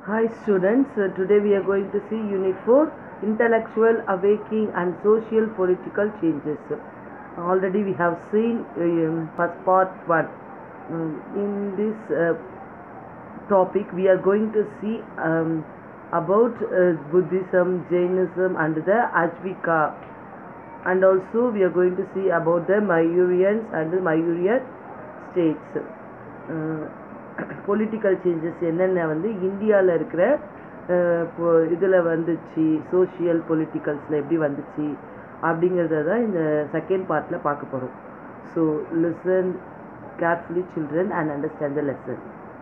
Hi students, uh, today we are going to see Unit 4 Intellectual Awakening and Social Political Changes. Already we have seen um, first part 1. Um, in this uh, topic we are going to see um, about uh, Buddhism, Jainism and the Ajvika and also we are going to see about the Mayurians and the Mayurian states. Political changes என்னென்ன வந்து இந்தியாவில் இருக்கிற இதில் வந்துச்சு social பொலிட்டிக்கல்ஸில் எப்படி வந்துச்சு அப்படிங்கிறத தான் இந்த செகண்ட் பார்ட்டில் பார்க்க போகிறோம் so listen carefully children and understand the lesson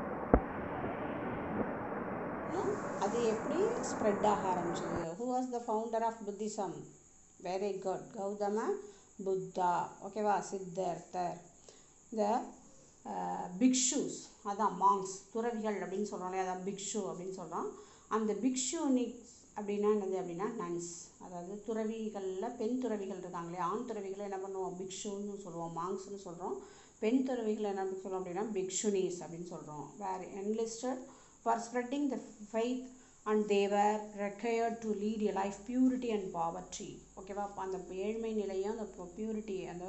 அது எப்படி ஸ்ப்ரெட் ஆக ஆரம்பிச்சது who was the founder of Buddhism very good Gautama Buddha ஓகேவா சித்தர்த்தர் இந்த பிக்ஷூஸ் அதான் மாங்ஸ் துறவிகள் அப்படின்னு சொல்கிறோம் இல்லையா அதான் பிக்ஷு அப்படின்னு சொல்கிறோம் அந்த பிக்ஷுனிக்ஸ் அப்படின்னா என்னது அப்படின்னா நன்ஸ் அதாவது துறவிகளில் பெண் துறவிகள் இருக்காங்க இல்லையா ஆண் துறவிகளை என்ன பண்ணுவோம் பிக்ஷுன்னு சொல்லுவோம் மாங்ஸ்னு சொல்கிறோம் பெண் துறவிகளை என்ன சொல்லுவோம் அப்படின்னா பிக்ஷுனிஸ் அப்படின்னு சொல்கிறோம் were enlisted for spreading the faith and they were required to lead a life purity and poverty ஓகேவா அந்த ஏழ்மை நிலையும் அந்த பியூரிட்டி அந்த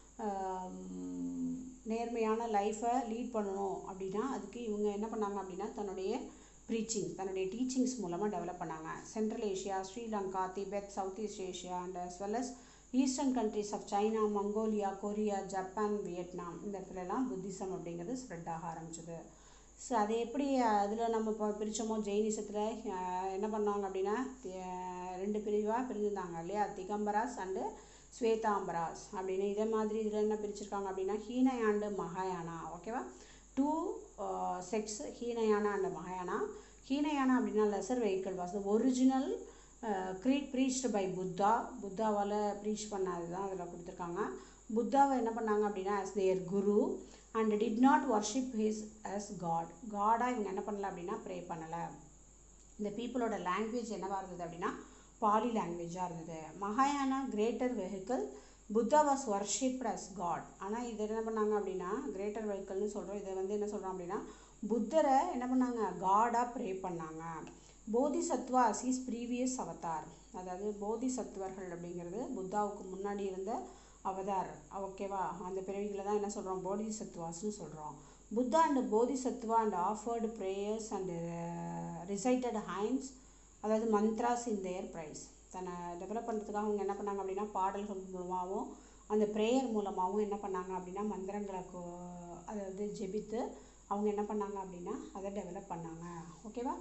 நேர்மையான லைஃப்பை லீட் பண்ணணும் அப்படின்னா அதுக்கு இவங்க என்ன பண்ணாங்க அப்படின்னா தன்னுடைய ப்ரீச்சிங் தன்னுடைய டீச்சிங்ஸ் மூலமாக டெவலப் பண்ணாங்க central Asia Sri Lanka Tibet south east Asia and as well as eastern countries of China Mongolia Korea Japan Vietnam இந்த இடத்துலலாம் புத்திசம் அப்படிங்கிறது ஸ்ப்ரெட் ஆக ஆரம்பிச்சது ஸோ அது எப்படி அதில் நம்ம இப்போ பிரித்தோமோ ஜெயினிசத்தில் என்ன பண்ணாங்க அப்படின்னா ரெண்டு பிரிவாக பிரிஞ்சிருந்தாங்க இல்லையா திகம்பராஸ் அண்டு ஸ்வேதாம்பராஸ் அப்படின்னு இதே மாதிரி இதில் என்ன பிரிச்சிருக்காங்க அப்படின்னா ஹீனயாண்டு மகாயானா ஓகேவா டூ செக்ஸ் ஹீனயானா அண்ட் மகாயானா ஹீனயானா அப்படின்னா lesser vehicle was the original creed preached by Buddha புத்தாவால் ப்ரீச் பண்ணது தான் அதில் கொடுத்துருக்காங்க புத்தாவை என்ன பண்ணாங்க அப்படின்னா as their guru and did not worship his as god காடாக இவங்க என்ன பண்ணல அப்படின்னா ப்ரே பண்ணலை இந்த பீப்புளோட லாங்குவேஜ் என்னவாக இருந்தது அப்படின்னா பாலி லாங்குவேஜாக இருந்தது மகாயானா greater vehicle Buddha was worshipped as god ஆனால் இது என்ன பண்ணாங்க அப்படின்னா கிரேட்டர் வெஹிக்கிள்னு சொல்கிறோம் இதை வந்து என்ன சொல்கிறோம் அப்படின்னா புத்தரை என்ன பண்ணாங்க காடாக ப்ரே பண்ணாங்க போதி சத்வா அசீஸ் ப்ரீவியஸ் அவதார் அதாவது போதி சத்துவர்கள் அப்படிங்கிறது புத்தாவுக்கு முன்னாடி இருந்த அவதார் ஓகேவா அந்த பிறவிகளை தான் என்ன சொல்கிறோம் போதி சத்வாஸ்னு சொல்கிறோம் Buddha and Bodhisattva and offered prayers and recited hymns அதாவது மந்த்ராஸ் இன் தேர் ப்ரைஸ் தன்னை டெவலப் பண்ணுறதுக்காக அவங்க என்ன பண்ணாங்க அப்படின்னா பாடல்கள் மூலமாகவும் அந்த ப்ரேயர் மூலமாகவும் என்ன பண்ணாங்க அப்படின்னா மந்திரங்களை அதாவது ஜெபித்து அவங்க என்ன பண்ணாங்க அப்படின்னா அதை டெவலப் பண்ணாங்க ஓகேவா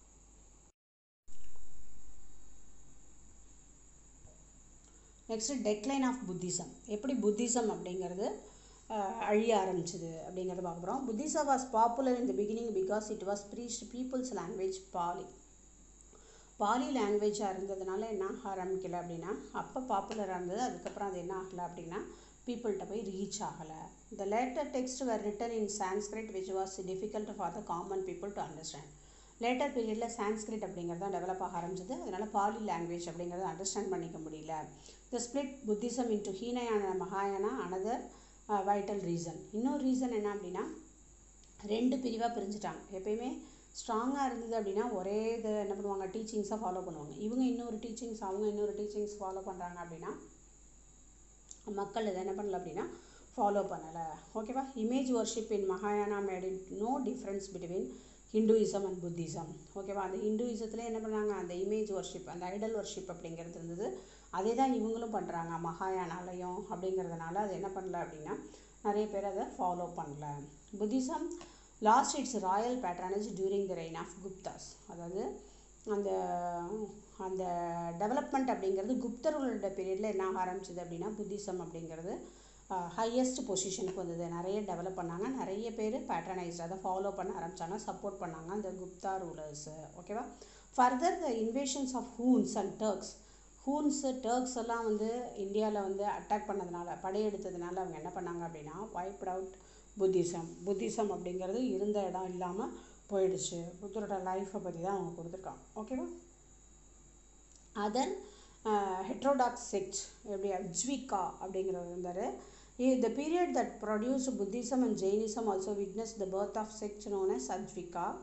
நெக்ஸ்ட்டு டெக்லைன் ஆஃப் புத்திசம் எப்படி புத்திசம் அப்படிங்கிறது அழிய ஆரம்பிச்சது அப்படிங்கிறத பார்க்க போகிறோம் Buddhism was popular in the beginning because it was preach people's language Pali Pali லாங்குவேஜாக இருந்ததுனால என்ன ஆரம்பிக்கலை அப்படின்னா அப்போ பாப்புலராக இருந்தது அதுக்கப்புறம் அது என்ன ஆகலை அப்படின்னா பீப்புள்கிட்ட போய் ரீச் ஆகலை the later text were written in Sanskrit which was difficult for the common people to understand later பீரியடில் சான்ஸ்கிரிட் அப்படிங்கிறது தான் டெவலப் ஆக ஆரம்பிச்சது அதனால் பாலி லாங்குவேஜ் அப்படிங்கிறத அண்டர்ஸ்டாண்ட் பண்ணிக்க முடியல the split Buddhism into Hinayana மகாயானா அனதர் வைட்டல் ரீசன் இன்னொரு ரீசன் என்ன அப்படின்னா ரெண்டு பிரிவாக பிரிஞ்சுட்டாங்க எப்பயுமே ஸ்ட்ராங்காக இருந்தது அப்படின்னா ஒரே இது என்ன பண்ணுவாங்க டீச்சிங்ஸாக ஃபாலோ பண்ணுவாங்க இவங்க இன்னொரு டீச்சிங்ஸ் அவங்க இன்னொரு டீச்சிங்ஸ் ஃபாலோ பண்ணுறாங்க அப்படின்னா மக்கள் இதை என்ன பண்ணல அப்படின்னா ஃபாலோ பண்ணலை ஓகேவா இமேஜ் ஒர்ஷிப் இன் மகாயானா made in no difference between Hinduism and Buddhism ஓகேவா அந்த ஹிந்துயிசத்தில் என்ன பண்ணாங்க அந்த இமேஜ் ஒர்ஷிப் அந்த ஐடல் ஒர்ஷிப் அப்படிங்கிறது இருந்தது அதே தான் இவங்களும் பண்ணுறாங்க மகாயானாலயம் அப்படிங்கிறதுனால அது என்ன பண்ணல அப்படின்னா நிறைய பேர் அதை ஃபாலோ பண்ணல Buddhism lost its royal patronage during the reign of Guptas அதாவது அந்த அந்த டெவலப்மெண்ட் அப்படிங்கிறது குப்தர்களோட பீரியடில் என்ன ஆரம்பிச்சது அப்படின்னா புத்திசம் அப்படிங்கிறது ஹையஸ்ட் பொசிஷனுக்கு வந்தது நிறைய டெவலப் பண்ணாங்க நிறைய பேர் பேட்ரனைஸ் அதை ஃபாலோ பண்ண ஆரம்பித்தாங்க சப்போர்ட் பண்ணாங்க அந்த குப்தா ரூலர்ஸு ஓகேவா further the invasions of Huns and Turks Huns Turks எல்லாம் வந்து இந்தியாவில் வந்து அட்டாக் பண்ணதுனால படையெடுத்ததுனால அவங்க என்ன பண்ணாங்க அப்படின்னா வைப்ட் அவுட் புத்திசம் புத்திசம் அப்படிங்கிறது இருந்த இடம் இல்லாமல் போயிடுச்சு புத்தரோட லைஃப்பை பற்றி தான் அவங்க கொடுத்துருக்காங்க ஓகேவா அதர் ஹெட்ரோடாக்ஸ் செக்ட் எப்படி அஜ்விகா அப்படிங்கிறவர் இருந்தார் the period that produce Buddhism and Jainism also witness the birth of sect known as Ajivika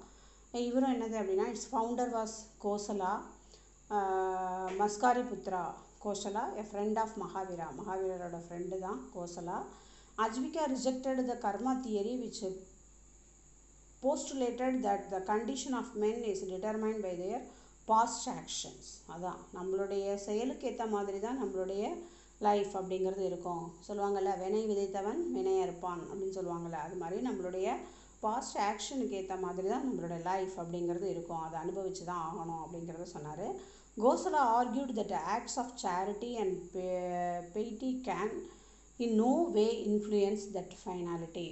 இவரும் என்னது அப்படின்னா its founder was Gosala Maskari Putra Gosala a friend of Mahavira மகாவீரரோட ஃப்ரெண்டு தான் Gosala Ajivika rejected the karma theory which postulated that the condition of men is determined by their past actions அதான் நம்மளுடைய செயலுக்கு ஏற்ற மாதிரி தான் நம்மளுடைய லைஃப் அப்படிங்கிறது இருக்கும் சொல்லுவாங்கள்ல வினை விதைத்தவன் வினை அறுப்பான் அப்படின்னு சொல்லுவாங்கள்ல அது மாதிரி நம்மளுடைய பாஸ்ட் ஆக்ஷனுக்கு ஏற்ற மாதிரி தான் நம்மளோட லைஃப் அப்படிங்கிறது இருக்கும் அதை அனுபவிச்சு தான் ஆகணும் அப்படிங்கிறத சொன்னார் Gosala argued that acts of charity and piety can in no way influence that finality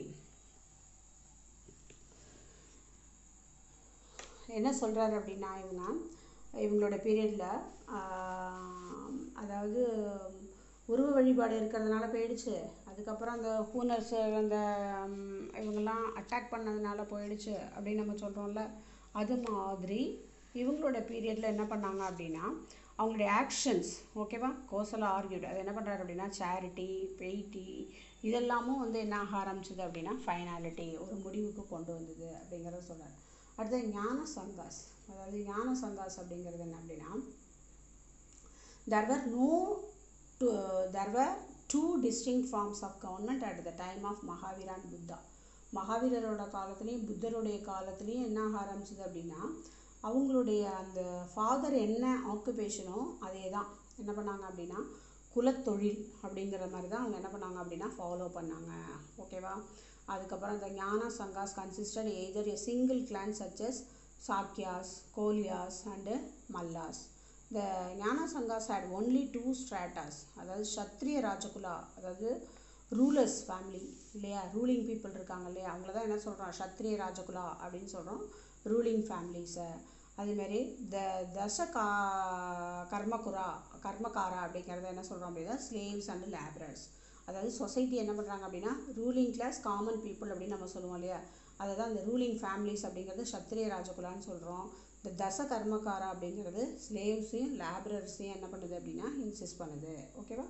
என்ன சொல்கிறாரு அப்படின்னா இவங்க இவங்களோட பீரியடில் அதாவது உருவ வழிபாடு இருக்கிறதுனால போயிடுச்சு அதுக்கப்புறம் அந்த ஹூனர்ஸ் அந்த ம், இவங்கெல்லாம் அட்டாக் பண்ணதுனால போயிடுச்சு அப்படின்னு நம்ம சொல்கிறோம்ல அது மாதிரி இவங்களோட பீரியடில் என்ன பண்ணாங்க அப்படின்னா அவங்களுடைய ஆக்ஷன்ஸ் ஓகேவா கோசலா ஆர்கியூட் அது என்ன பண்ணுறாரு அப்படின்னா சேரிட்டி பெய்ட்டி இதெல்லாமும் வந்து என்ன ஆக ஆரம்பிச்சது அப்படின்னா ஃபைனாலிட்டி ஒரு முடிவுக்கு கொண்டு வந்தது அப்படிங்கிறத சொல்கிறார் அடுத்தது ஞான சங்காஸ் அதாவது ஞான சங்காஸ் அப்படிங்கிறது என்ன அப்படின்னா there were no two, there were two distinct forms of government at the time of Mahavira and Buddha மகாவீரரோட காலத்துலேயும் புத்தருடைய காலத்துலேயும் என்ன ஆக ஆரம்பிச்சது அப்படின்னா அவங்களுடைய அந்த ஃபாதர் என்ன ஆக்குபேஷனோ அதே தான் என்ன பண்ணாங்க அப்படின்னா குலத்தொழில் அப்படிங்கிற மாதிரி தான் அவங்க என்ன பண்ணாங்க அப்படின்னா ஃபாலோ பண்ணாங்க ஓகேவா அதுக்கப்புறம் அந்த ஞான சங்காஸ் consistent either a single clan சச்சஸ் சாக்கியாஸ் கோலியாஸ் and மல்லாஸ் the ஞான சங்காஸ் had only two stratas அதாவது சத்ரிய ராஜகுலா அதாவது ரூலர்ஸ் ஃபேமிலி இல்லையா ரூலிங் பீப்புள் இருக்காங்க இல்லையா அவங்கள தான் என்ன சொல்கிறோம் சத்ரிய ராஜகுலா அப்படின்னு சொல்கிறோம் ரூலிங் ஃபேமிலிஸை அதேமாரி த தச கா கர்மகுரா கர்மகாரா அப்படிங்கிறத என்ன சொல்கிறோம் அப்படின்னா ஸ்லேவ்ஸ் அண்ட் லேபரர்ஸ் அதாவது சொசைட்டி என்ன பண்ணுறாங்க அப்படின்னா ரூலிங் கிளாஸ் காமன் பீப்புள் அப்படின்னு நம்ம சொல்லுவோம் இல்லையா அதை தான் இந்த ரூலிங் ஃபேமிலிஸ் அப்படிங்கிறது சத்திரிய ராஜகுலான்னு சொல்கிறோம் இந்த தச கர்மகாரா அப்படிங்கிறது ஸ்லேவ்ஸையும் லேபரர்ஸையும் என்ன பண்ணுது அப்படின்னா இன்சிஸ்ட் பண்ணுது ஓகேவா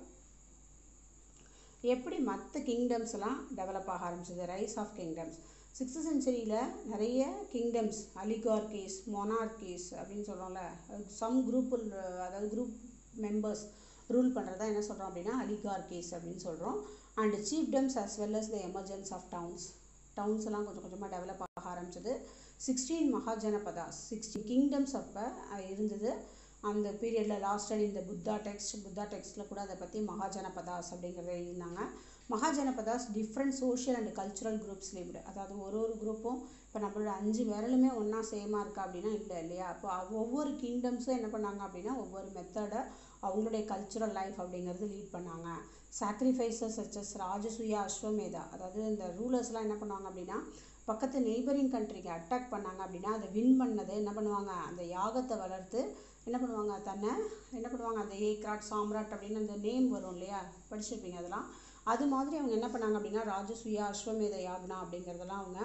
எப்படி மற்ற கிங்டம்ஸ் எல்லாம் டெவலப் ஆக ஆரம்பிச்சது ரைஸ் ஆஃப் கிங்டம்ஸ் சிக்ஸ்த் செஞ்சுரியில் நிறைய கிங்டம்ஸ் அலிகார்கீஸ் மொனார்கீஸ் அப்படின்னு சொல்கிறோம்ல சம் குரூப் அதாவது குரூப் மெம்பர்ஸ் ரூல் பண்ணுறதா என்ன சொல்கிறோம் அப்படின்னா அலிகார்கீஸ் அப்படின்னு சொல்கிறோம் and chiefdoms as well as the emergence of towns towns எல்லாம் கொஞ்சம் கொஞ்சமாக டெவலப் ஆக ஆரம்பிச்சது சிக்ஸ்டீன் மகாஜனபதாஸ் சிக்ஸ்டீன் கிங்டம்ஸ் அப்போ இருந்தது அந்த பீரியடில் லாஸ்ட் இந்த புத்தா டெக்ஸ்ட் புத்தா டெக்ஸ்ட்டில் கூட அதை பற்றி மகாஜனபதாஸ் அப்படிங்கிறத எழுதினாங்க Mahajanapadas different social and cultural groups lived அதாவது ஒரு ஒரு குரூப்பும் இப்போ நம்மளோட அஞ்சு விரலுமே ஒன்றா சேமாக இருக்கா அப்படின்னா இல்லை இல்லையா அப்போ அது ஒவ்வொரு கிங்டம்ஸும் என்ன பண்ணாங்க அப்படின்னா ஒவ்வொரு மெத்தடை அவங்களுடைய கல்ச்சுரல் லைஃப் அப்படிங்கிறது லீட் பண்ணாங்க சாக்ரிஃபைசஸ் சச்சஸ் ராஜசூயா அஸ்வமேதா அதாவது இந்த ரூலர்ஸ்லாம் என்ன பண்ணுவாங்க அப்படின்னா பக்கத்து நெய்பரிங் கண்ட்ரிக்கு அட்டாக் பண்ணாங்க அப்படின்னா அதை வின் பண்ணது என்ன பண்ணுவாங்க அந்த யாகத்தை வளர்த்து என்ன பண்ணுவாங்க தன்னை என்ன பண்ணுவாங்க அந்த ஏக்ராட் சாம்ராட் அப்படின்னு அந்த நேம் வரும் இல்லையா படிச்சிருப்பீங்க அதெல்லாம் அது மாதிரி அவங்க என்ன பண்ணாங்க அப்படின்னா ராஜசூயா அஸ்வமேத யாக்னா அப்படிங்கிறதெல்லாம் அவங்க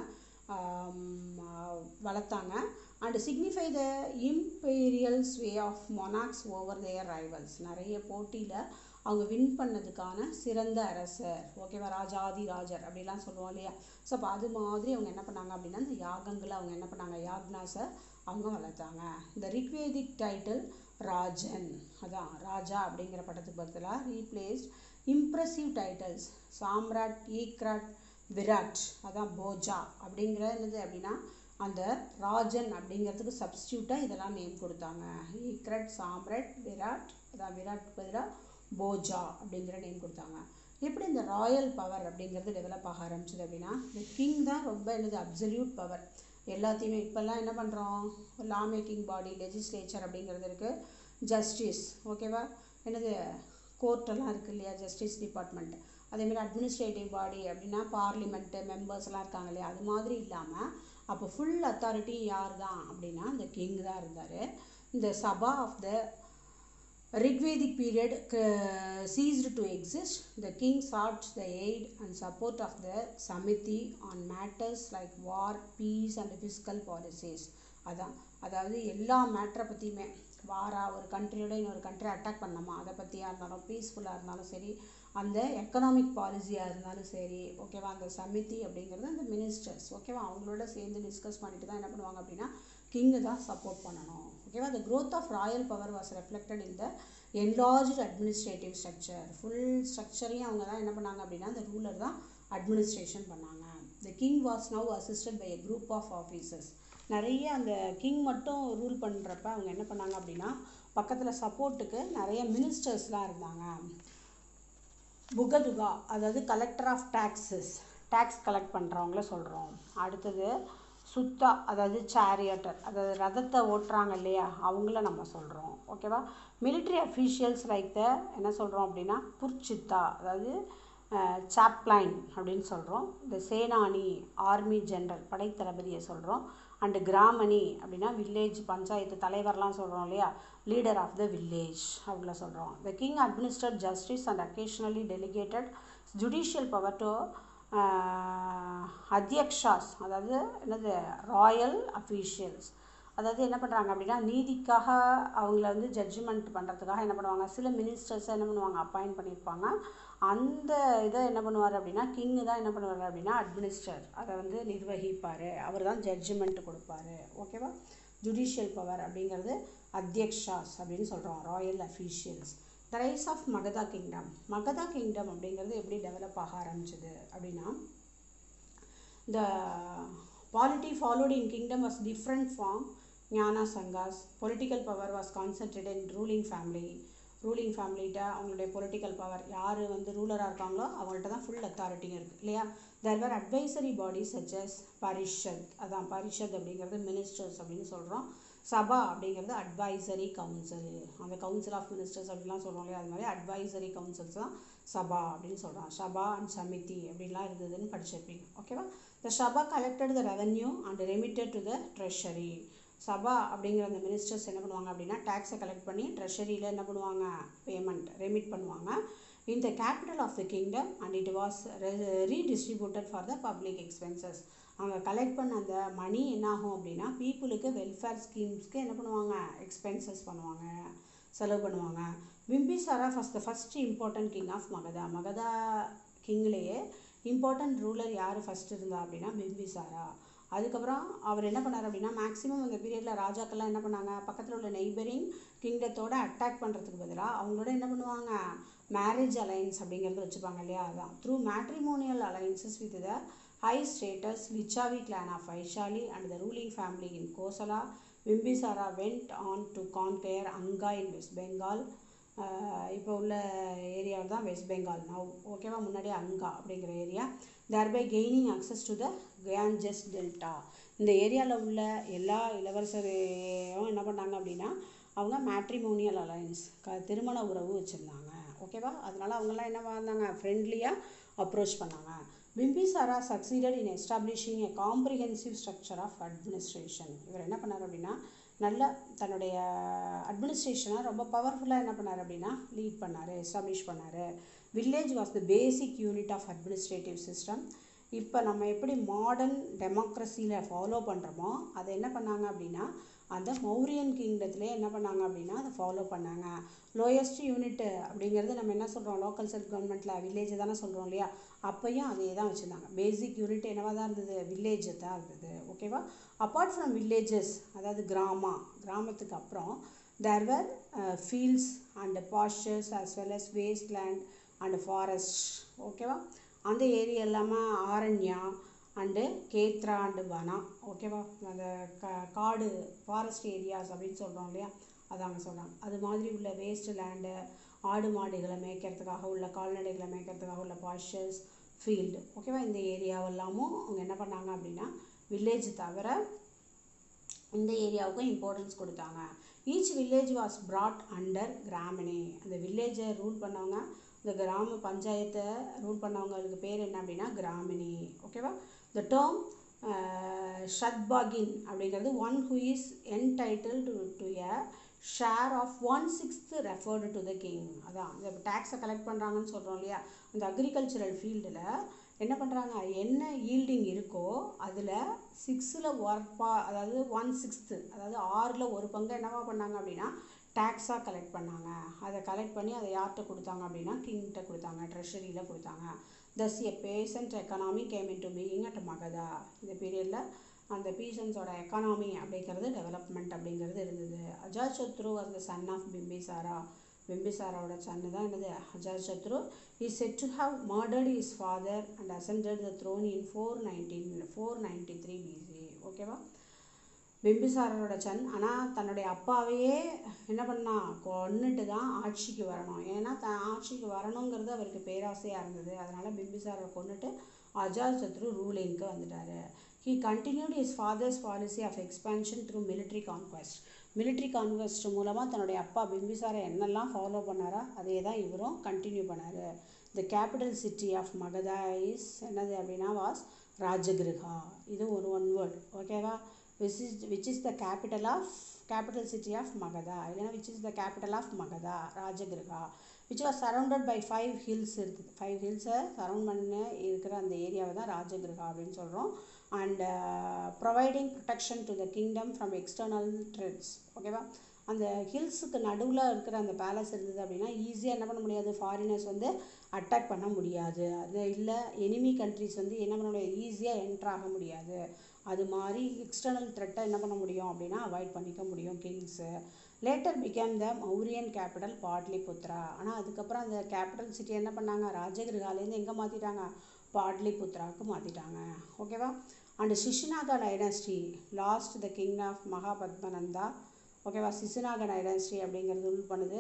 ஆம், ஆ, வளர்த்தாங்க and signify the imperials way of monarchs over their rivals நிறைய போட்டியில் அவங்க வின் பண்ணதுக்கான சிறந்த அரசர் ஓகேவா ராஜாதி ராஜர் அப்படிலாம் சொல்லுவோம் இல்லையா ஸோ அப்போ அது மாதிரி அவங்க என்ன பண்ணாங்க அப்படின்னா இந்த யாகங்களை அவங்க என்ன பண்ணாங்க யாக்னாஸை அவங்க வளர்த்தாங்க இந்த ரிக்வேதிக் டைட்டில் ராஜன் அதான் ராஜா அப்படிங்கிற படத்துக்கு பதிலாக replaced impressive titles samrat ekrat virat அதான் போஜா அப்படிங்கிற என்னது அப்படின்னா அந்த ராஜன் அப்படிங்கிறதுக்கு சப்ஸ்டியூட்டாக இதெல்லாம் நேம் கொடுத்தாங்க ஈக்ரட் சாம்ரட் விராட் அதான் விராட் பதிலாக போஜா அப்படிங்கிற நேம் கொடுத்தாங்க எப்படி இந்த ராயல் பவர் அப்படிங்கிறது டெவலப் ஆக ஆரம்பிச்சது அப்படின்னா இந்த கிங் தான் ரொம்ப என்னது அப்சல்யூட் பவர் எல்லாத்தையுமே இப்போல்லாம் என்ன பண்ணுறோம் லா மேக்கிங் பாடி லெஜிஸ்லேச்சர் அப்படிங்கிறது இருக்குது ஜஸ்டிஸ் ஓகேவா என்னது கோர்ட்டெல்லாம் இருக்குது இல்லையா ஜஸ்டிஸ் டிபார்ட்மெண்ட் அதேமாதிரி அட்மினிஸ்ட்ரேட்டிவ் பாடி அப்படின்னா பார்லிமெண்ட்டு மெம்பர்ஸ்லாம் இருக்காங்க இல்லையா அது மாதிரி இல்லாமல் அப்போ ஃபுல் அத்தாரிட்டி யார் தான் அப்படின்னா இந்த கிங் தான் இருந்தார் இந்த sabha of the Rigvedic period uh, ceased to exist. The king sought the aid and support of the Samiti on matters like war, peace and fiscal policies. அதான் அதாவது எல்லா மேட்ரை பற்றியுமே வாரா ஒரு கண்ட்ரியோட இன்னொரு கண்ட்ரி அட்டாக் பண்ணோமா அதை பற்றியா இருந்தாலும் பீஸ்ஃபுல்லாக இருந்தாலும் சரி அந்த எக்கனாமிக் பாலிசியாக இருந்தாலும் சரி ஓகேவா அந்த சமிதி அப்படிங்கிறது அந்த மினிஸ்டர்ஸ் ஓகேவா அவங்களோட சேர்ந்து டிஸ்கஸ் பண்ணிட்டு தான் என்ன பண்ணுவாங்க அப்படின்னா கிங்கு தான் சப்போர்ட் பண்ணணும் ஓகேவா the growth of royal power was reflected in the enlarged administrative structure full ஸ்ட்ரக்சரையும் அவங்க தான் என்ன பண்ணாங்க அப்படின்னா அந்த ரூலர் தான் அட்மினிஸ்ட்ரேஷன் பண்ணாங்க the king was now assisted by a group of officers நிறைய அந்த கிங் மட்டும் ரூல் பண்ணுறப்ப அவங்க என்ன பண்ணாங்க அப்படின்னா பக்கத்தில் சப்போர்ட்டுக்கு நிறைய மினிஸ்டர்ஸ்லாம் இருந்தாங்க புகதுகா அதாவது collector of taxes tax collect பண்ணுறவங்கள சொல்கிறோம் அடுத்தது சுத்தா அதாவது சேரியட்டர் அதாவது ரதத்தை ஓட்டுறாங்க இல்லையா அவங்கள நம்ம சொல்கிறோம் ஓகேவா military officials லைக் த என்ன சொல்கிறோம் அப்படின்னா புர்ச்சித்தா அதாவது சாப்ளைன் அப்படின்னு சொல்கிறோம் இந்த சேனானி ஆர்மி ஜெனரல் படைத்தளபதியை சொல்கிறோம் அண்டு கிராமணி அப்படின்னா வில்லேஜ் பஞ்சாயத்து தலைவர்லாம் சொல்கிறோம் இல்லையா லீடர் ஆஃப் த வில்லேஜ் அவங்கள சொல்கிறோம் the king administered justice and occasionally delegated judicial power to adhyakshas அதாவது என்னது ராயல் அஃபீஷியல்ஸ் அதாவது என்ன பண்ணுறாங்க அப்படின்னா நீதிக்காக அவங்கள வந்து ஜட்ஜ்மெண்ட் பண்ணுறதுக்காக என்ன பண்ணுவாங்க சில மினிஸ்டர்ஸை என்ன பண்ணுவாங்க அப்பாயிண்ட் பண்ணியிருப்பாங்க அந்த இதை என்ன பண்ணுவார் அப்படின்னா கிங்கு தான் என்ன பண்ணுவார் அப்படின்னா அட்மினிஸ்டர் அதை வந்து நிர்வகிப்பார் அவர் தான் ஜட்ஜ்மெண்ட் கொடுப்பாரு ஓகேவா ஜுடிஷியல் பவர் அப்படிங்கிறது அத்தியக்ஷாஸ் அப்படின்னு சொல்கிறோம் royal officials the rise of Magadha kingdom Magadha kingdom அப்படிங்கிறது எப்படி டெவலப் ஆக ஆரம்பிச்சது அப்படின்னா the polity followed in kingdom was different from Gana sanghas political power was concentrated in ruling family ruling ஃபேமிலிகிட்ட அவங்களுடைய பொலிட்டிக்கல் பவர் யார் வந்து ரூலராக இருக்காங்களோ அவங்கள்ட்ட தான் ஃபுல் அத்தாரிட்டியும் இருக்குது இல்லையா தேர் வேர் அட்வைசரி பாடிஸ் சச்சஸ் பரிஷத் அதான் பரிஷத் அப்படிங்கிறது மினிஸ்டர்ஸ் அப்படின்னு சொல்கிறோம் சபா அப்படிங்கிறது அட்வைசரி கவுன்சில் அந்த கவுன்சில் ஆஃப் மினிஸ்டர்ஸ் அப்படிலாம் சொல்கிறோம் இல்லையா அது மாதிரி அட்வைசரி கவுன்சில்ஸ் தான் சபா அப்படின்னு சொல்கிறோம் சபா அண்ட் சமிதி அப்படின்லாம் இருந்ததுன்னு படிச்சிருப்பீங்க ஓகேவா the sabha collected the revenue and remitted to the treasury sabha அப்படிங்கிற அந்த மினிஸ்டர்ஸ் என்ன பண்ணுவாங்க அப்படின்னா டேக்ஸை கலெக்ட் பண்ணி ட்ரெஷரியில் என்ன பண்ணுவாங்க பேமெண்ட் ரெமிட் பண்ணுவாங்க in the capital of the kingdom and it was re- redistributed for the public expenses அவங்க கலெக்ட் பண்ண அந்த மணி என்ன ஆகும் அப்படின்னா பீப்புளுக்கு வெல்ஃபேர் ஸ்கீம்ஸ்க்கு என்ன பண்ணுவாங்க எக்ஸ்பென்சஸ் பண்ணுவாங்க செலவு பண்ணுவாங்க Bimbisara first the first important king of Magadha Magadha கிங்லேயே இம்பார்ட்டன்ட் ரூலர் யார் ஃபஸ்ட் இருந்தா அப்படின்னா பிம்பிசாரா அதுக்கப்புறம் அவர் என்ன பண்ணார் அப்படின்னா மேக்ஸிமம் அந்த பீரியடில் ராஜாக்கள்லாம் என்ன பண்ணாங்க பக்கத்தில் உள்ள நெய்பரிங் கிங்டத்தோட அட்டாக் பண்ணுறதுக்கு பதிலாக அவங்களோட என்ன பண்ணுவாங்க மேரேஜ் அலைன்ஸ் அப்படிங்கிறது வச்சுப்பாங்க இல்லையா அதான் through matrimonial alliances with the high status Lichchhavi clan of Vaishali and the ruling family in Kosala Bimbisara went on to conquer Anga in West Bengal இப்போ உள்ள ஏரியாவில் தான் வெஸ்ட் பெங்கால் நவ் ஓகேவா முன்னாடி அங்கா அப்படிங்கிற area thereby gaining access to the Ganges delta இந்த ஏரியாவில் உள்ள எல்லா இளவரசரையும் என்ன பண்ணாங்க அப்படின்னா அவங்க மேட்ரிமோனியல் அலையன்ஸ் க திருமண உறவு வச்சுருந்தாங்க ஓகேவா அதனால அவங்கெல்லாம் என்ன பண்ணாங்க ஃப்ரெண்ட்லியாக அப்ரோச் பண்ணாங்க Bimbisara succeeded in establishing a comprehensive structure of administration இவர் என்ன பண்ணார் அப்படின்னா நல்ல தன்னுடைய அட்மினிஸ்ட்ரேஷனை ரொம்ப பவர்ஃபுல்லாக என்ன பண்ணார் அப்படின்னா லீட் பண்ணார் எஸ்டாப்ளிஷ் பண்ணார் village was the basic unit of administrative system இப்போ நம்ம எப்படி மாடர்ன் டெமோக்ரஸியில் ஃபாலோ பண்ணுறோமோ அதை என்ன பண்ணாங்க அப்படின்னா அந்த மௌரியன் கிங்டத்துலேயே என்ன பண்ணாங்க அப்படின்னா அதை ஃபாலோ பண்ணாங்க லோயஸ்ட் யூனிட்டு அப்படிங்கிறது நம்ம என்ன சொல்கிறோம் லோக்கல் செல்ஃப் கவர்மெண்ட்டில் வில்லேஜ் தானே சொல்கிறோம் இல்லையா அப்பையும் அதே தான் வச்சுருந்தாங்க பேசிக் யூனிட் என்னவா தான் இருந்தது வில்லேஜ் தான் இருந்தது ஓகேவா அப்பார்ட் ஃப்ரம் வில்லேஜஸ் அதாவது கிராமா கிராமத்துக்கு அப்புறம் there were fields and pastures as well as waste land and forest ஓகேவா அந்த ஏரியா இல்லாமல் ஆரண்யா அண்டு கேத்ரா அண்டு வனா ஓகேவா அந்த க காடு ஃபாரஸ்ட் ஏரியாஸ் அப்படின்னு சொல்கிறோம் இல்லையா அதாங்க சொல்கிறாங்க அது மாதிரி உள்ள வேஸ்ட் லேண்டு ஆடு மாடுகளை மேய்க்கிறதுக்காக உள்ள கால்நடைகளை மேய்க்கிறதுக்காக உள்ள பாஸ்டர்ஸ் ஃபீல்டு ஓகேவா இந்த ஏரியாவெல்லாமும் அவங்க என்ன பண்ணாங்க அப்படின்னா வில்லேஜ் தவிர இந்த ஏரியாவுக்கும் இம்பார்ட்டன்ஸ் கொடுத்தாங்க each village was brought under gramani அந்த வில்லேஜை ரூல் பண்ணவங்க இந்த கிராம பஞ்சாயத்தை ரூல் பண்ணவங்களுக்கு பேர் என்ன அப்படின்னா கிராமினி ஓகேவா த டேர்ம் ஷத்பாகின் அப்படிங்கிறது one who is entitled to to a share of one sixth referred to the king அதான் இந்த டேக்ஸை கலெக்ட் பண்ணுறாங்கன்னு சொல்கிறோம் இல்லையா அந்த அக்ரிகல்ச்சரல் ஃபீல்டில் என்ன பண்ணுறாங்க என்ன ஈல்டிங் இருக்கோ அதில் சிக்ஸில் ஒர்ப்பா அதாவது ஒன் சிக்ஸ்த்து அதாவது ஆறில் ஒரு பங்கு என்னவா பண்ணாங்க அப்படின்னா டேக்ஸாக கலெக்ட் பண்ணாங்க அதை கலெக்ட் பண்ணி அதை யார்கிட்ட கொடுத்தாங்க அப்படின்னா கிங்கிட்ட கொடுத்தாங்க ட்ரெஷரியில் கொடுத்தாங்க thus a peasant economy came in to being at Magadha இந்த பீரியடில் அந்த பீசன்ஸோட எக்கானாமி அப்படிங்கிறது டெவலப்மெண்ட் அப்படிங்கிறது இருந்தது Ajatashatru was the son of Bimbisara பிம்பிசாராவோட சன்னு தான் என்னது Ajatashatru is said to have murdered is father and ascended the throne in four nineteen four ninety three BC ஓகேவா பிம்பிசாரரோட சன் ஆனால் தன்னுடைய அப்பாவையே என்ன பண்ணா கொன்னுட்டு தான் ஆட்சிக்கு வரணும் ஏன்னா தான் ஆட்சிக்கு வரணுங்கிறது அவருக்கு பேராசையாக இருந்தது அதனால் பிம்பிசாரரை கொன்னுட்டு அஜாத் சத்ரு ரூலிங்க்கு வந்துட்டார் he continued is father's policy of expansion through military conquest military conquest மூலமாக தன்னுடைய அப்பா பிம்பிசாரை என்னெல்லாம் ஃபாலோ பண்ணாரோ அதே தான் இவரும் கண்டினியூ பண்ணார் the capital city of Magadha is என்னது அப்படின்னா வாஸ் ராஜகிருஹா இது ஒரு ஒன் வேர்ட் ஓகேவா which is which is the capital of capital city of Magadha இல்லைன்னா which is the capital of Magadha Rajagriha which was surrounded by five hills இருக்குது ஃபைவ் ஹில்ஸை surround பண்ண இருக்கிற அந்த ஏரியாவை தான் ராஜகிருஹா அப்படின்னு சொல்கிறோம் and providing protection to the kingdom from external threats ஓகேவா அந்த ஹில்ஸுக்கு நடுவில் இருக்கிற அந்த பேலஸ் இருந்தது அப்படின்னா ஈஸியாக என்ன பண்ண முடியாது ஃபாரினர்ஸ் வந்து அட்டாக் பண்ண முடியாது அது இல்லை எனிமி கண்ட்ரிஸ் வந்து என்ன பண்ண முடியாது ஈஸியாக என்ட்ரு ஆக முடியாது அது மாதிரி எக்ஸ்டர்னல் த்ரெட்டை என்ன பண்ண முடியும் அப்படின்னா அவாய்ட் பண்ணிக்க முடியும் kings later became the Mauryan capital Pataliputra ஆனால் அதுக்கப்புறம் அந்த கேபிட்டல் சிட்டி என்ன பண்ணாங்க ராஜகிருகாலேருந்து எங்கே மாற்றிட்டாங்க பாட்லிபுத்ராவுக்கு மாற்றிட்டாங்க ஓகேவா and Shishunaga dynasty lost the king of Mahapadmananda ஓகேவா சிசுநாக டைனஸ்டி அப்படிங்கிறது ரூல் பண்ணுது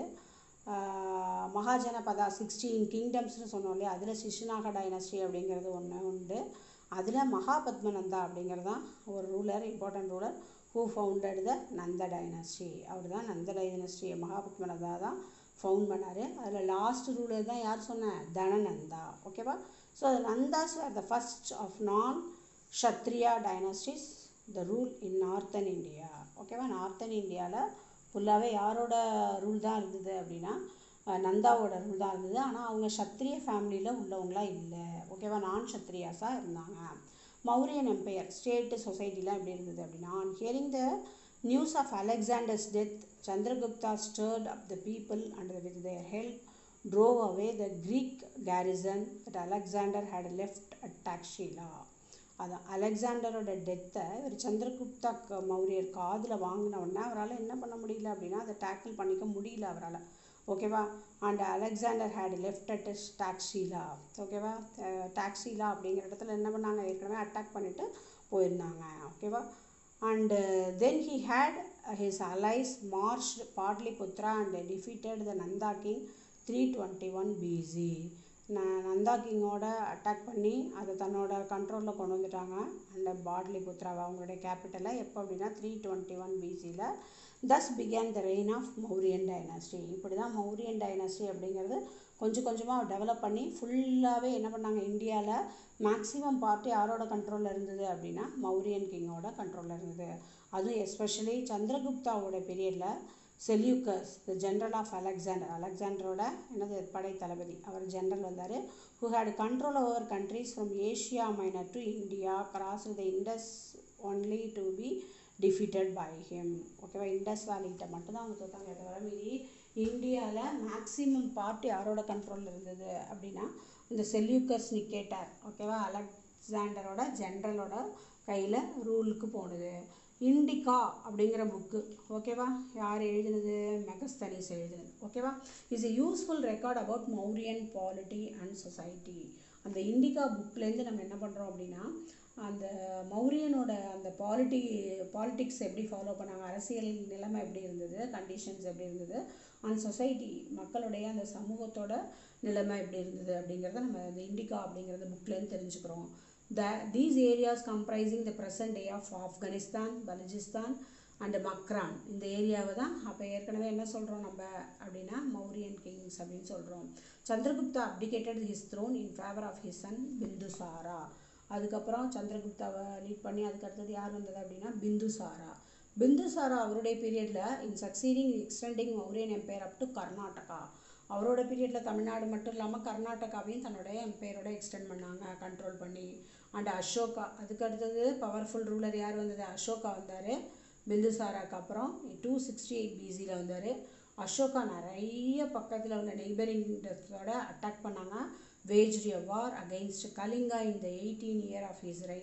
ஆஹ் மகாஜனபதா சிக்ஸ்டீன் கிங்டம்ஸ்னு சொன்னோம் இல்லையா அதில் சிசுநாக டைனஸ்டி அப்படிங்கிறது ஒன்று உண்டு அதில் மகாபத்மநந்தா அப்படிங்கிறது தான் ஒரு ruler important ruler who founded the Nanda dynasty அவர் தான் நந்த டைனஸ்டி மகாபத்மநந்தா தான் ஃபவுண்ட் பண்ணார் அதில் லாஸ்ட் ரூலர் தான் யார் சொன்னேன் தனநந்தா ஓகேவா so Nandas are the first of non Kshatriya dynasties the rule in northern India ஓகேவா நார்த்தன் இந்தியாவில் ஃபுல்லாகவே யாரோட ரூல் தான் இருந்தது அப்படின்னா அஹ் நந்தாவோட ரூல் தான் இருந்தது ஆனால் அவங்க சத்திரிய ஃபேமிலியில் உள்ளவங்களாம் இல்லை ஓகேவா நான் சத்திரியாஸாக இருந்தாங்க மௌரியன் எம்பையர் ஸ்டேட்டு சொசைட்டிலாம் எப்படி இருந்தது அப்படின்னா on hearing the news of Alexander's death Chandragupta stirred up the people and with their help drove away the Greek garrison that Alexander had left at Taxila. அதான் அலெக்சாண்டரோட டெத்தை ஒரு சந்திரகுப்தா க- மௌரியர் காதில் வாங்கின உடனே அவரால் என்ன பண்ண முடியல அப்படின்னா அதை டேக்கிள் பண்ணிக்க முடியல அவரால் ஓகேவா and Alexander had left at Taxila ஓகேவா டாக்ஸிலா அப்படிங்கிற இடத்துல என்ன பண்ணாங்க ஏற்கனவே அட்டாக் பண்ணிட்டு போயிருந்தாங்க ஓகேவா and then he had his allies marched Pataliputra and defeated the Nanda king three twenty one BC Nanda கிங்கோட அட்டாக் பண்ணி அதை தன்னோட கண்ட்ரோலில் கொண்டு வந்துட்டாங்க அந்த பாட்லிபுத்ராவை அவங்களுடைய கேபிட்டலை எப்போ அப்படின்னா த்ரீ டுவெண்ட்டி ஒன் பிசியில் thus became the reign of Mauryan dynasty இப்படி தான் மௌரியன் டைனாஸ்டி அப்படிங்கிறது கொஞ்சம் கொஞ்சமாக டெவலப் பண்ணி ஃபுல்லாகவே என்ன பண்ணாங்க இந்தியாவில் மேக்ஸிமம் பார்ட்டி யாரோட கண்ட்ரோலில் இருந்தது அப்படின்னா மௌரியன் கிங்கோட கண்ட்ரோலில் இருந்தது அதுவும் எஸ்பெஷலி சந்திரகுப்தாவோட பீரியடில் Seleucus the general of Alexander அலெக்சாண்டரோட என்னது படை தளபதி அவர் ஜென்ரல் வந்தார் who had control over countries from Asia Minor to India cross the Indus only to be defeated by him ஓகேவா இண்டஸ் வேலிகிட்ட மட்டும்தான் அவங்க தோத்தாங்க தவிர மீறி இந்தியாவில் மேக்ஸிமம் பார்ட்டி யாரோட கண்ட்ரோலில் இருந்தது அப்படின்னா இந்த செல்யூக்கஸ் நிக்கேட்டர் ஓகேவா அலெக்சாண்டரோட ஜென்ரலோட கையில் ரூலுக்கு போனது இண்டிகா அப்படிங்கிற புக்கு ஓகேவா யார் எழுதினது மெகஸ்தனிஸ் எழுதினது ஓகேவா is a useful record about Mauryan polity and society அந்த இண்டிகா புக்லேருந்து நம்ம என்ன பண்ணுறோம் அப்படின்னா அந்த மௌரியனோட அந்த பாலிட்டி பாலிட்டிக்ஸ் எப்படி ஃபாலோ பண்ணாங்க அரசியல் நிலைமை எப்படி இருந்தது கண்டிஷன்ஸ் எப்படி இருந்தது அண்ட் சொசைட்டி மக்களுடைய அந்த சமூகத்தோட நிலைமை எப்படி இருந்தது அப்படிங்கிறத நம்ம அந்த இண்டிகா அப்படிங்கிறத புக்லேருந்து தெரிஞ்சுக்கிறோம் the these areas comprising the present day of Afghanistan Baluchistan and Makran இந்த ஏரியாவை தான் அப்போ ஏற்கனவே என்ன சொல்கிறோம் நம்ம அப்படின்னா மௌரியன் கிங்ஸ் அப்படின்னு சொல்கிறோம் Chandragupta abdicated his throne in favour of his son Bindusara அதுக்கப்புறம் சந்திரகுப்தாவை லீட் பண்ணி அதுக்கு அடுத்தது யார் வந்தது அப்படின்னா பிந்துசாரா பிந்துசாரா அவருடைய பீரியடில் in succeeding extending Mauryan empire up to Karnataka அவரோட பீரியடில் தமிழ்நாடு மட்டும் இல்லாமல் கர்நாடகாவையும் தன்னுடைய எம்பையரோட எக்ஸ்டெண்ட் பண்ணாங்க கண்ட்ரோல் பண்ணி அண்ட் அசோகா அதுக்கு அடுத்தது பவர்ஃபுல் ரூலர் யார் வந்தது அசோகா வந்தார் பிந்துசாராக்கு அப்புறம் டூ சிக்ஸ்டி எயிட் பிசியில் வந்தார் அசோகா நிறைய பக்கத்தில் உள்ள நெய்பரிங்கோட அட்டாக் பண்ணாங்க waged a war against Kalinga in the eighteen year of his reign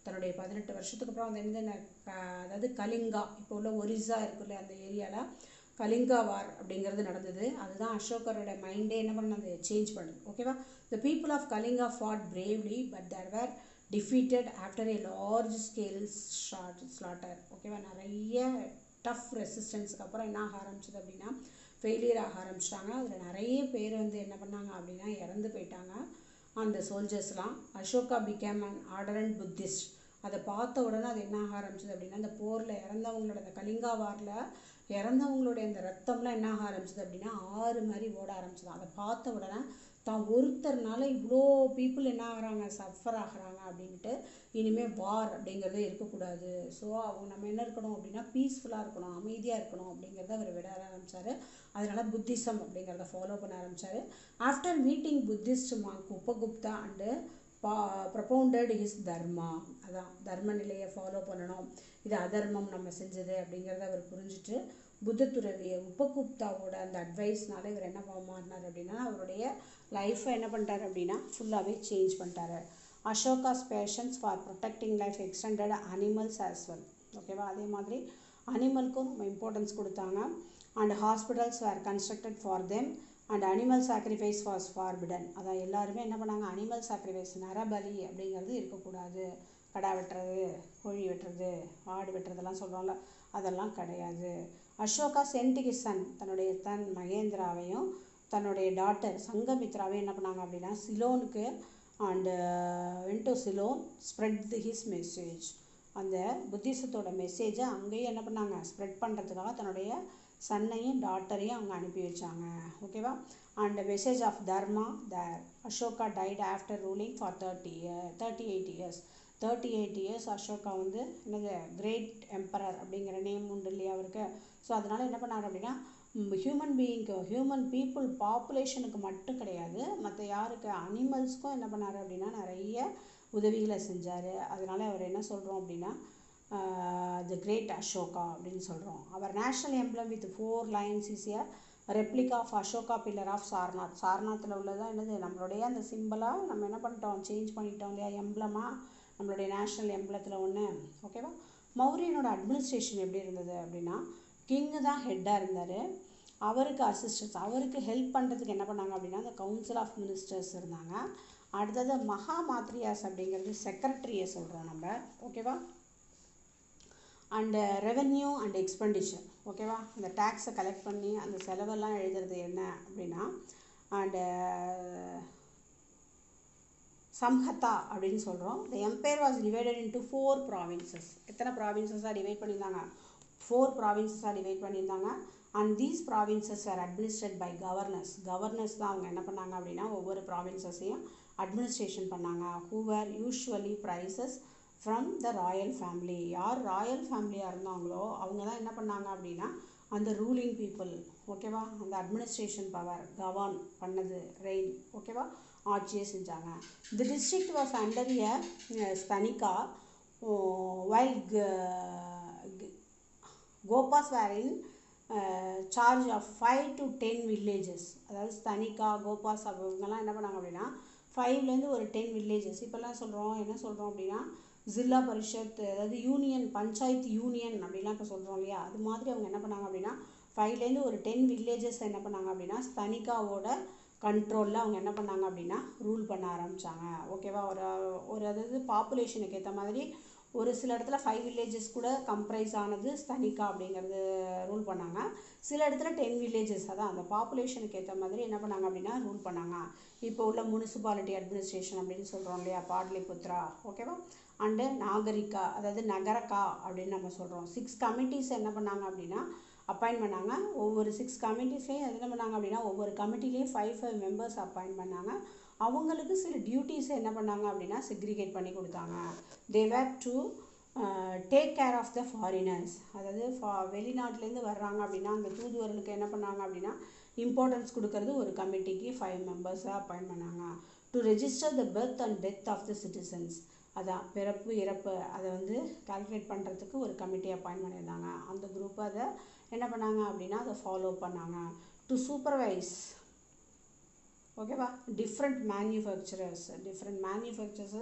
தன்னுடைய பதினெட்டு வருஷத்துக்கு அப்புறம் வந்து என்ன அதாவது கலிங்கா இப்போ உள்ள ஒரிசா இருக்குல்ல அந்த ஏரியாவில் கலிங்கா வார் அப்படிங்கிறது நடந்தது அதுதான் அசோகரோட மைண்டே என்ன பண்ணது சேஞ்ச் பண்ணுது ஓகேவா the people of Kalinga fought bravely but they were defeated after a large scale short slaughter ஓகேவா நிறைய டஃப் ரெசிஸ்டன்ஸுக்கு அப்புறம் என்ன ஆக ஆரம்பிச்சது அப்படின்னா ஃபெயிலியர் ஆக ஆரம்பிச்சிட்டாங்க அதில் நிறைய பேர் வந்து என்ன பண்ணாங்க அப்படின்னா இறந்து போயிட்டாங்க அந்த சோல்ஜர்ஸ்லாம் Ashoka became an ardent Buddhist அதை பார்த்த உடனே அது என்ன ஆக ஆரம்பிச்சது அப்படின்னா அந்த போரில் இறந்தவங்களோட அந்த கலிங்கா வாரில் இறந்தவங்களுடைய அந்த ரத்தம்லாம் என்ன ஆக ஆரம்பிச்சது அப்படின்னா ஆறு மாதிரி ஓட ஆரம்பிச்சது அதை பார்த்த உடனே தான் ஒருத்தர்னால இவ்வளோ பீப்புள் என்ன ஆகுறாங்க சஃபர் ஆகுறாங்க அப்படின்ட்டு இனிமேல் வார் அப்படிங்கிறதே இருக்கக்கூடாது ஸோ அவங்க நம்ம என்ன இருக்கணும் அப்படின்னா பீஸ்ஃபுல்லாக இருக்கணும் அமைதியாக இருக்கணும் அப்படிங்கிறத அவர் விட ஆரம்பித்தார் அதனால புத்திசம் அப்படிங்கிறத ஃபாலோ பண்ண ஆரம்பித்தார் after meeting Buddhist monk Upagupta and பா ப்ரப்பவுண்டட் ஹிஸ் தர்மா அதான் தர்ம நிலையை ஃபாலோ பண்ணணும் இது அதர்மம் நம்ம செஞ்சது அப்படிங்கிறத அவர் புரிஞ்சுட்டு புத்த துறவிய உபகுப்தாவோட அந்த அட்வைஸ்னால இவர் என்ன பண்ண மாட்டினார் அப்படின்னா அவருடைய லைஃப்பை என்ன பண்ணிட்டார் அப்படின்னா ஃபுல்லாகவே சேஞ்ச் பண்ணிட்டாரு Ashoka's passions for protecting life extended animals as well ஓகேவா அதே மாதிரி அனிமலுக்கும் ரொம்ப இம்பார்ட்டன்ஸ் கொடுத்தாங்க and hospitals were constructed for them and animal sacrifice was forbidden அதான் எல்லாருமே என்ன பண்ணாங்க அனிமல் சாக்ரிஃபைஸ் நரபலி அப்படிங்கிறது இருக்கக்கூடாது கடா வெட்டுறது கோழி வெட்டுறது ஆடு வெட்டுறதெல்லாம் சொல்கிறோம்ல அதெல்லாம் கிடையாது அசோகா சென்ட் சன் தன்னுடைய தன் மகேந்திராவையும் தன்னுடைய டாட்டர் சங்கமித்ராவையும் என்ன பண்ணாங்க அப்படின்னா சிலோனுக்கு and went to Ceylon spread his message அந்த புத்திசத்தோட மெசேஜை அங்கேயும் என்ன பண்ணாங்க ஸ்ப்ரெட் பண்ணுறதுக்காக தன்னுடைய சன்னையும் டாட்டரையும் அவங்க அனுப்பி வச்சாங்க ஓகேவா அண்ட் மெசேஜ் ஆஃப் தர்மா தர் Ashoka died after ruling for thirty year thirty eight years thirty eight years Ashoka வந்து என்னது கிரேட் எம்பரர் அப்படிங்கிற நேம் உண்டு இல்லையா அவருக்கு ஸோ அதனால் என்ன பண்ணார் அப்படின்னா ஹியூமன் பீயிங்க்கு ஹியூமன் பீப்புள் பாப்புலேஷனுக்கு மட்டும் கிடையாது மற்ற யாருக்கு அனிமல்ஸ்க்கும் என்ன பண்ணார் அப்படின்னா நிறைய உதவிகளை செஞ்சார் அதனால் அவர் என்ன சொல்கிறோம் அப்படின்னா தி கிரேட் அசோகா அப்படின்னு சொல்கிறோம் அவர் national emblem with four lions is a replica of Ashoka pillar of Sarnath சார்நாத்தில் உள்ளதான் என்னது நம்மளுடைய அந்த சிம்பிளாக நம்ம என்ன பண்ணிட்டோம் சேஞ்ச் பண்ணிட்டோம் இல்லையா எம்ப்ளமாக நம்மளுடைய நேஷ்னல் எம்ப்ளத்தில் ஒன்று ஓகேவா மௌரியனோட அட்மினிஸ்ட்ரேஷன் எப்படி இருந்தது அப்படின்னா கிங்கு தான் ஹெட்டாக இருந்தார் அவருக்கு அசிஸ்டன்ஸ் அவருக்கு ஹெல்ப் பண்ணுறதுக்கு என்ன பண்ணாங்க அப்படின்னா அந்த கவுன்சில் ஆஃப் மினிஸ்டர்ஸ் இருந்தாங்க அடுத்தது மகா மாத்ரியாஸ் அப்படிங்கிறது செக்ரட்டரியை சொல்கிறோம் நம்ம ஓகேவா அண்டு ரெவென்யூ அண்ட் எக்ஸ்பெண்டிச்சர் ஓகேவா அந்த டேக்ஸை கலெக்ட் பண்ணி அந்த செலவெல்லாம் எழுதுறது என்ன அப்படின்னா அண்டு சம்ஹத்தா அப்படின்னு சொல்கிறோம் the empire was divided into four provinces எத்தனை ப்ராவின்சஸாக டிவைட் பண்ணியிருந்தாங்க ஃபோர் ப்ராவின்சஸாக டிவைட் பண்ணியிருந்தாங்க and these provinces are administrate by governors governors தான் அவங்க என்ன பண்ணாங்க அப்படின்னா ஒவ்வொரு ப்ராவின்சஸையும் அட்மினிஸ்ட்ரேஷன் பண்ணாங்க who were usually princes from the royal family யார் ராயல் ஃபேமிலியாக இருந்தாங்களோ அவங்க தான் என்ன பண்ணாங்க அப்படின்னா அந்த ரூலிங் பீப்புள் ஓகேவா அந்த அட்மினிஸ்ட்ரேஷன் பவர் கவர்ன் பண்ணது ரெயின் ஓகேவா ஆட்சியே செஞ்சாங்க the district was under a Sthanika while Gopas were in charge of five to ten villages அதாவது ஸ்தனிகா கோபாஸ் அவங்கெல்லாம் என்ன பண்ணாங்க அப்படின்னா ஃபைவ்லேருந்து ஒரு டென் வில்லேஜஸ் இப்போல்லாம் சொல்கிறோம் என்ன சொல்கிறோம் அப்படின்னா ஜில்லா பரிஷத் அதாவது யூனியன் பஞ்சாயத்து யூனியன் அப்படிலாம் இப்போ சொல்கிறோம் இல்லையா அது மாதிரி அவங்க என்ன பண்ணாங்க அப்படின்னா ஃபைவ்லேருந்து ஒரு டென் வில்லேஜஸ் என்ன பண்ணாங்க அப்படின்னா ஸ்தனிகாவோட கண்ட்ரோலில் அவங்க என்ன பண்ணாங்க அப்படின்னா ரூல் பண்ண ஆரம்பித்தாங்க ஓகேவா ஒரு ஒரு அதாவது பாப்புலேஷனுக்கு ஏற்ற மாதிரி ஒரு சில இடத்துல ஃபைவ் வில்லேஜஸ் கூட கம்ப்ரைஸ் ஆனது ஸ்தனிகா அப்படிங்கிறது ரூல் பண்ணாங்க சில இடத்துல டென் வில்லேஜஸ் அதான் அந்த பாப்புலேஷனுக்கு ஏற்ற மாதிரி என்ன பண்ணாங்க அப்படின்னா ரூல் பண்ணாங்க இப்போ உள்ள முனிசிபாலிட்டி அட்மினிஸ்ட்ரேஷன் அப்படின்னு சொல்கிறோம் இல்லையா பாட்லிபுத்ரா ஓகேவா அண்டு நாகரிகா அதாவது நகரக்கா அப்படின்னு நம்ம சொல்கிறோம் சிக்ஸ் கமிட்டிஸ் என்ன பண்ணாங்க அப்படின்னா அப்பாயிண்ட் பண்ணாங்க ஒவ்வொரு சிக்ஸ் கமிட்டிஸ்லேயும் என்ன பண்ணாங்க அப்படின்னா ஒவ்வொரு கமிட்டிலையும் ஃபைவ் ஃபைவ் மெம்பர்ஸ் அப்பாயிண்ட் பண்ணாங்க அவங்களுக்கு சில டியூட்டிஸை என்ன பண்ணாங்க அப்படின்னா செக்ரிகேட் பண்ணி கொடுத்தாங்க they were to take care of the foreigners அதாவது ஃபா வெளிநாட்டிலேருந்து வர்றாங்க அப்படின்னா அந்த தூதுவர்களுக்கு என்ன பண்ணாங்க அப்படின்னா இம்பார்ட்டன்ஸ் கொடுக்கறது ஒரு கமிட்டிக்கு ஃபைவ் மெம்பர்ஸாக அப்பாயிண்ட் பண்ணாங்க to register the birth and death of the citizens அதான் பிறப்பு இறப்பு அதை வந்து கால்குலேட் பண்ணுறதுக்கு ஒரு கமிட்டி அப்பாயிண்ட் பண்ணியிருந்தாங்க அந்த குரூப் அதை என்ன பண்ணாங்க அப்படின்னா அதை ஃபாலோ பண்ணாங்க டு சூப்பர்வைஸ் ஓகேவா டிஃப்ரெண்ட் மேனுஃபேக்சரர்ஸ் டிஃப்ரெண்ட் மேனுஃபேக்சரர்ஸை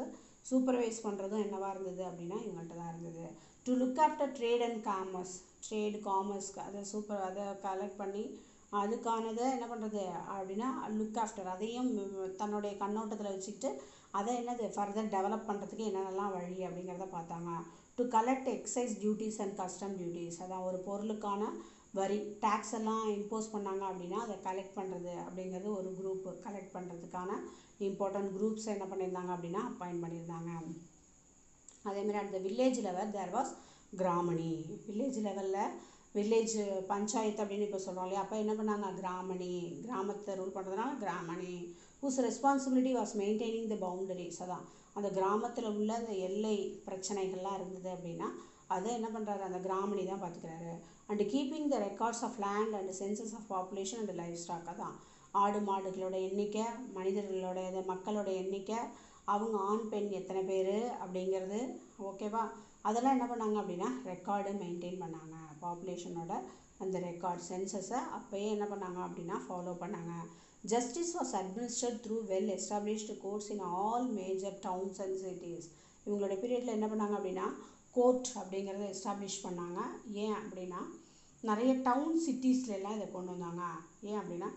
சூப்பர்வைஸ் பண்ணுறதும் என்னவாக இருந்தது அப்படின்னா இவங்கள்ட்ட தான் இருந்தது to look after trade and commerce trade commerce அதை சூப்பர் அதை கலெக்ட் பண்ணி அதுக்கானதை என்ன பண்ணுறது அப்படின்னா லுக் ஆஃப்டர் அதையும் தன்னுடைய கண்ணோட்டத்தில் வச்சுக்கிட்டு அதை என்னது ஃபர்தர் டெவலப் பண்ணுறதுக்கு என்னென்னலாம் வழி அப்படிங்கிறத பார்த்தாங்க to collect excise duties and custom duties அதான் ஒரு பொருளுக்கான வரி டேக்ஸ் எல்லாம் இம்போஸ் பண்ணாங்க அப்படின்னா அதை கலெக்ட் பண்ணுறது அப்படிங்கிறது ஒரு குரூப் கலெக்ட் பண்ணுறதுக்கான இம்பார்ட்டன்ட் குரூப்ஸ் என்ன பண்ணியிருந்தாங்க அப்படின்னா அப்பாயிண்ட் பண்ணியிருந்தாங்க அதேமாதிரி அந்த village level there was Gramani village லெவலில் வில்லேஜ் பஞ்சாயத்து அப்படின்னு இப்போ சொல்கிறோம் இல்லையா அப்போ என்ன பண்ணாங்க கிராமணி கிராமத்தை ரூல் பண்ணுறதுனால Gramani whose responsibility was maintaining the boundaries அதான் அந்த கிராமத்தில் உள்ள அந்த எல்லை பிரச்சனைகள்லாம் இருந்தது அப்படின்னா அதை என்ன பண்ணுறாரு அந்த கிராமணி தான் பார்த்துக்கிறாரு and keeping the records of land and census of population and livestock அதான் ஆடு மாடுகளோட எண்ணிக்கை மனிதர்களோட இது மக்களோட எண்ணிக்கை அவங்க ஆண் பெண் எத்தனை பேர் அப்படிங்கிறது ஓகேவா அதெல்லாம் என்ன பண்ணாங்க அப்படின்னா ரெக்கார்டு மெயின்டைன் பண்ணாங்க பாப்புலேஷனோட அந்த ரெக்கார்ட் சென்சஸை அப்போயே என்ன பண்ணாங்க அப்படின்னா ஃபாலோ பண்ணாங்க justice was administered through well established courts in all major towns and cities இவங்களோட பீரியடில் என்ன பண்ணாங்க அப்படின்னா கோர்ட் அப்படிங்கிறத எஸ்டாப்ளிஷ் பண்ணாங்க ஏன் அப்படின்னா நிறைய டவுன் சிட்டிஸ்லாம் இதை கொண்டு வந்தாங்க ஏன் அப்படின்னா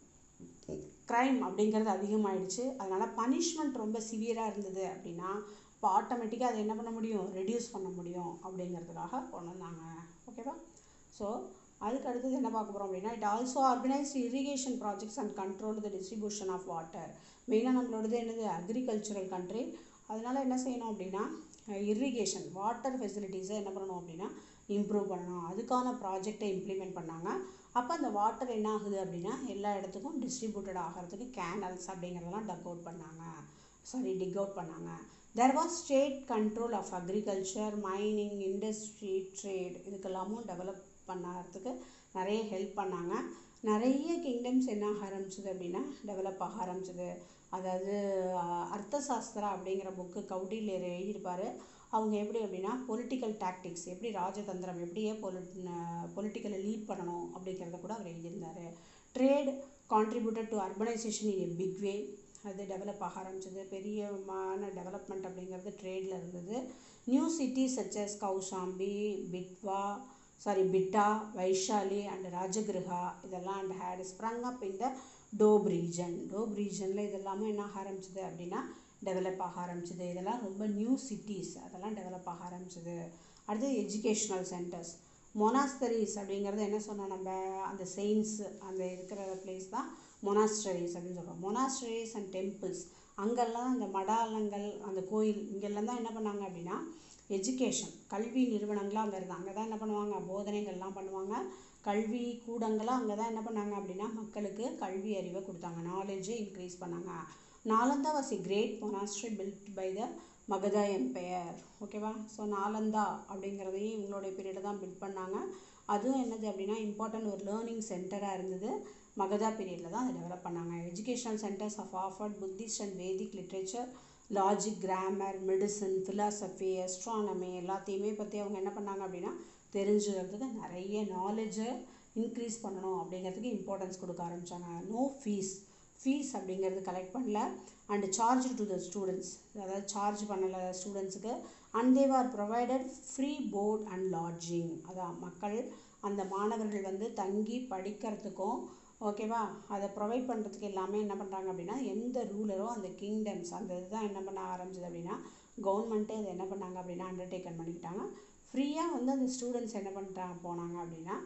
க்ரைம் அப்படிங்கிறது அதிகமாயிடுச்சு அதனால் பனிஷ்மெண்ட் ரொம்ப சிவியராக இருந்தது அப்படின்னா இப்போ ஆட்டோமேட்டிக்காக அதை என்ன பண்ண முடியும் ரெடியூஸ் பண்ண முடியும் அப்படிங்கிறதுக்காக கொண்டு வந்தாங்க ஓகேவா ஸோ அதுக்கு அடுத்தது என்ன பார்க்க போகிறோம் அப்படின்னா it also organise irrigation projects and control the distribution of water மெயினாக நம்மளோடது என்னது அக்ரிகல்ச்சுரல் கண்ட்ரி அதனால் என்ன செய்யணும் அப்படின்னா இரிகேஷன் வாட்டர் ஃபெசிலிட்டிஸை என்ன பண்ணணும் அப்படின்னா இம்ப்ரூவ் பண்ணணும் அதுக்கான ப்ராஜெக்டை இம்ப்ளிமெண்ட் பண்ணாங்க அப்போ அந்த வாட்டர் என்ன ஆகுது அப்படின்னா எல்லா இடத்துக்கும் டிஸ்ட்ரிபியூட்டட் ஆகிறதுக்கு கேனல்ஸ் அப்படிங்கிறதெல்லாம் டக் அவுட் பண்ணாங்க சாரி டிக் அவுட் பண்ணாங்க there was state control of agriculture mining industry trade இதுக்கெல்லாமும் டெவலப் பண்ணறதுக்கு நிறைய ஹெல்ப் பண்ணாங்க நிறைய கிங்டம்ஸ் என்ன ஆக ஆரம்பிச்சது அப்படின்னா டெவலப் ஆக ஆரம்பிச்சது அதாவது அர்த்த சாஸ்திரா அப்படிங்கிற புக்கு கௌடில்யர் எழுதியிருப்பார் அவங்க எப்படி அப்படின்னா பொலிட்டிக்கல் டாக்டிக்ஸ் எப்படி ராஜதந்திரம் எப்படியே பொலி பொலிட்டிக்கலை லீட் பண்ணணும் அப்படிங்கிறத கூட அவர் எழுதியிருந்தார் trade contributed to urbanisation in a big way அது டெவலப் ஆக ஆரம்பிச்சது பெரியமான டெவலப்மெண்ட் அப்படிங்கிறது ட்ரேடில் இருந்தது நியூ சிட்டிஸ் சச்சஸ் கௌசாம்பி பிட்வா சாரி பிட்டா வைஷாலி அண்ட் ராஜகிருஹா இதெல்லாம் and had sprung up in the Doab region Doab ரீஜனில் இதெல்லாமே என்ன ஆக ஆரம்பிச்சது அப்படின்னா டெவலப் ஆக ஆரம்பிச்சது இதெல்லாம் ரொம்ப நியூ சிட்டிஸ் அதெல்லாம் டெவலப் ஆக ஆரம்பிச்சது அடுத்து எஜுகேஷ்னல் சென்டர்ஸ் மொனாஸ்தரிஸ் அப்படிங்கிறது என்ன சொன்னோம் நம்ம அந்த செயின்ஸ் அந்த இருக்கிற பிளேஸ் தான் மொனாஸ்டரிஸ் அப்படின்னு சொல்கிறோம் மொனாஸ்டரிஸ் அண்ட் டெம்பிள்ஸ் அங்கெல்லாம் அந்த மடாலங்கள் அந்த கோயில் இங்கெல்லாம் தான் என்ன பண்ணாங்க அப்படின்னா எஜுகேஷன் கல்வி நிறுவனங்களாக அங்கே இருந்தாங்க அங்கே தான் என்ன பண்ணுவாங்க போதனைகள்லாம் பண்ணுவாங்க கல்வி கூடங்களாக அங்கே தான் என்ன பண்ணாங்க அப்படின்னா மக்களுக்கு கல்வி அறிவை கொடுத்தாங்க நாலேஜை இன்க்ரீஸ் பண்ணாங்க Nalanda was a great monastery built by the Magadha empire ஓகேவா ஸோ நாலந்தா அப்படிங்கிறதையும் இவங்களுடைய பீரியடில் தான் பில்ட் பண்ணாங்க அதுவும் என்னது அப்படின்னா இம்பார்ட்டன்ட் ஒரு லேர்னிங் சென்டராக இருந்தது மகதா பீரியடில் தான் அதை டெவலப் பண்ணாங்க educational centres of offered Buddhist and Vedic literature logic grammar medicine philosophy astronomy எல்லாத்தையுமே பற்றி அவங்க என்ன பண்ணாங்க அப்படின்னா தெரிஞ்சுக்கிறதுக்கு நிறைய நாலேஜை இன்க்ரீஸ் பண்ணணும் அப்படிங்கிறதுக்கு இம்பார்ட்டன்ஸ் கொடுக்க ஆரம்பித்தாங்க நோ ஃபீஸ் ஃபீஸ் அப்படிங்கிறது கலெக்ட் பண்ணல and charge to the students அதாவது சார்ஜ் பண்ணலை ஸ்டூடெண்ட்ஸுக்கு and they are provided free board and lodging அதான் மக்கள் அந்த மாணவர்கள் வந்து தங்கி படிக்கிறதுக்கும் ஓகேவா அதை ப்ரொவைட் பண்ணுறதுக்கு எல்லாமே என்ன பண்ணுறாங்க அப்படின்னா எந்த ரூலரோ அந்த கிங்டம்ஸ் அந்த இதுதான் என்ன பண்ண ஆரம்பிச்சது அப்படின்னா கவர்மெண்ட்டே அதை என்ன பண்ணாங்க அப்படின்னா அண்டர்டேக்கன் பண்ணிக்கிட்டாங்க ஃப்ரீயாக வந்து அந்த ஸ்டூடெண்ட்ஸ் என்ன பண்ணிட்டாங்க போனாங்க அப்படின்னா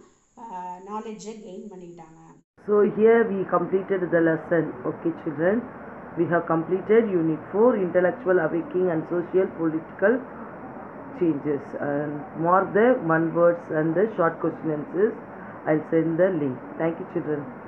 நாலேஜை கெயின் பண்ணிக்கிட்டாங்க So here we completed the lesson. Okay, children. We have completed Unit 4 Intellectual Awakening and Social Political Changes. And mark the one words and the short question answers. I'll send the link. Thank you, children.